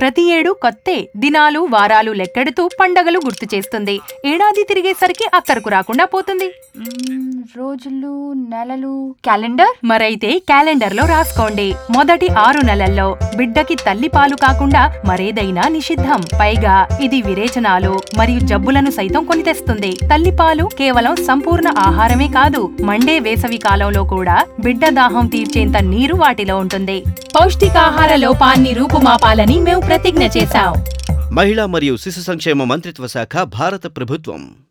ప్రతి ఏడు కొత్తే దినాలు వారాలు లెక్కెడుతూ పండగలు గుర్తు చేస్తుంది ఏడాది తిరిగేసరికి అక్కరకు రాకుండా పోతుంది మ్మ్, రోజులు నెలలు క్యాలెండర్ మరైతే క్యాలెండర్లో రాసుకోండి మొదటి ఆరు నెలల్లో బిడ్డకి తల్లి పాలు కాకుండా మరేదైనా నిషిద్ధం పైగా ఇది విరేచనాలు మరియు జబ్బులను సైతం కొని తెస్తుంది తల్లిపాలు కేవలం సంపూర్ణ ఆహారమే కాదు మండే వేసవి కాలంలో కూడా బిడ్డ దాహం తీర్చేంత నీరు వాటిలో ఉంటుంది పౌష్టికాహార లోపాన్ని రూపుమాపాలని మేము ప్రతిజ్ఞ చేశాం మహిళా మరియు శిశు సంక్షేమ మంత్రిత్వ శాఖ భారత ప్రభుత్వం